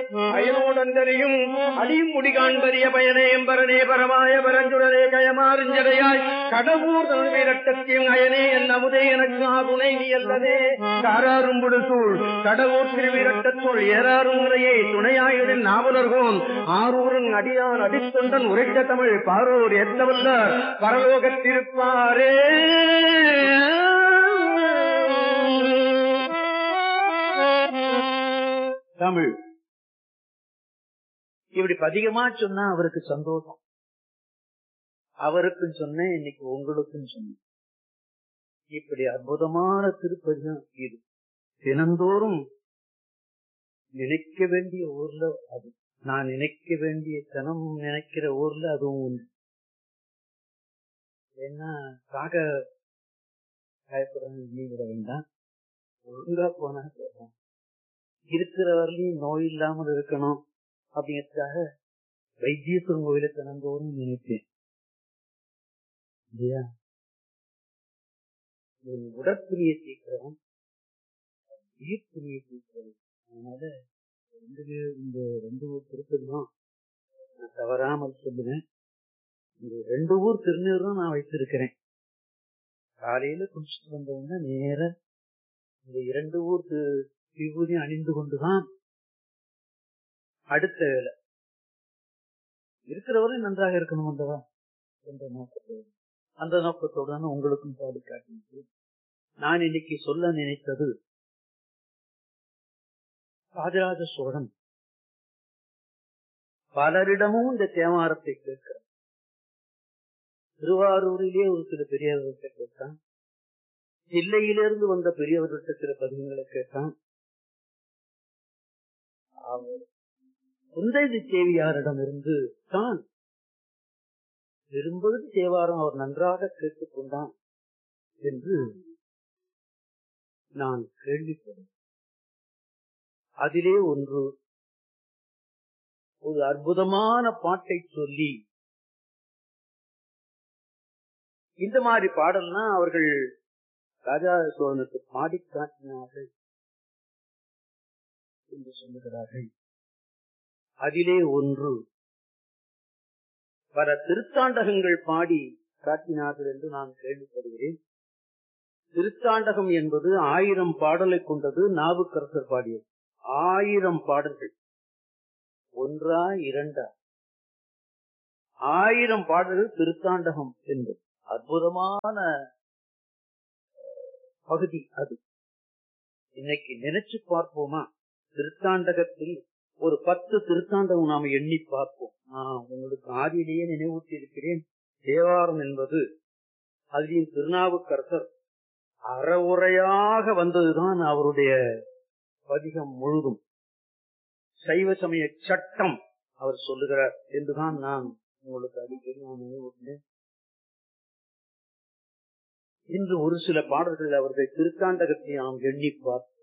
அயனோடந்தனையும் அடியும் முடி காண்பரிய பயனே எம்பரனே பரமாய பரஞ்சுடரே கயமாறுஞ்சடையாய் கடவுர் வீரட்டத்தையும் அயனே என் அமுதே எனக்கு ஆதுணை நீ அல்லதே காராரும்புடு சூழ் கடவுர் திருவிரட்டத்துள் ஏறாரும் முறையே துணையாயுடன் நாவலர்கோன் ஆரூரன் அடியான் அடித்தொண்டன் உரைத்த தமிழ் பாரோர் எத்தவல்ல பரலோகத்திருப்பாரே தமிழ் இப்படி பதிகமா சொன்னா அவருக்கு சந்தோஷம் அவருக்கும் சொன்னேன் இன்னைக்கு உங்களுக்கும் சொன்னேன் இப்படி அற்புதமான திருப்பதிகம் இது தினந்தோறும் நினைக்க வேண்டிய ஊர்ல அது நான் நினைக்க வேண்டிய தினம் நினைக்கிற ஊர்ல அதுவும் உண்டு ஏன்னா காக பயப்படுறது நீ விட வேண்டாம் ஒழுங்கா போனா போதும் இருக்கிற வரலையும் நோய் இல்லாமல் இருக்கணும் அப்படிங்கிறதுக்காக வைத்தீஸ்வரன் கோயில தினந்தோறும் நினைப்பேன் இல்லையா உடற்பிரியை சீக்கிரம் உயிர்ப்பிரியை சீக்கிரம் அதனால ரெண்டு பேர் இந்த ரெண்டு ஊர் திருப்பதியும் நான் தவறாமல் சொல்லுவேன் இந்த ரெண்டு ஊர் திருநீரும் நான் வைத்திருக்கிறேன் காலையில குளிச்சுட்டு வந்தவங்க நேர இந்த இரண்டு ஊர் விபூதி அணிந்து கொண்டுதான் அடுத்த வேலை இருக்கிறவரை நன்றாக இருக்கணும் அல்லவா என்ற நோக்கத்தோடு அந்த நோக்கத்தோடு தான் உங்களுக்கும் பாடி காட்டினது நான் இன்னைக்கு சொல்ல நினைத்தது ராஜராஜ சோழன் பலரிடமும் இந்த தேவாரத்தை கேட்கிறார் திருவாரூரிலே ஒரு சில பெரியவர்கிட்ட கேட்டான் தில்லையிலிருந்து வந்த பெரியவர்கிட்ட சில பதிகங்களை கேட்டான் குந்தை தேவியாரிடம் இருந்து தான் பெரும்பகுதி தேவாரம் அவர் நன்றாக கேட்டுக் கொண்டான் என்று நான் கேள்விப்படும் அதிலே ஒன்று ஒரு அற்புதமான பாட்டை சொல்லி இந்த மாதிரி பாடல்னா அவர்கள் ராஜா சோழனுக்கு பாடி காட்டினார்கள் என்று சொல்லுகிறார்கள் அதிலே ஒன்று பல திருத்தாண்டகங்கள் பாடி காட்டினார்கள் என்று நான் கேள்விப்படுகிறேன் திருத்தாண்டகம் என்பது ஆயிரம் பாடலை கொண்டது நாவுக்கரசர் பாடியது ஆயிரம் பாடல்கள் ஒன்றா இரண்டா ஆயிரம் பாடல்கள் திருத்தாண்டகம் என்பது அற்புதமான பகுதி அது இன்னைக்கு நினைச்சு பார்ப்போமா திருத்தாண்டகத்தில் ஒரு பத்து திருத்தாண்டகம் நாம எண்ணி பார்ப்போம் நான் உங்களுக்கு ஆதியிலேயே நினைவூட்டி இருக்கிறேன் தேவாரம் என்பது அதில் திருநாவுக்கரசர் அறவுரையாக வந்ததுதான் அவருடைய பதிகம் முழுதும் சைவ சமய சட்டம் அவர் சொல்லுகிறார் என்றுதான் நான் உங்களுக்கு அடிக்கடி நான் நினைவூட்டினேன் இன்று ஒரு சில பாடல்கள் அவர்கள் திருத்தாண்டகத்தை நாம் எண்ணி பார்ப்போம்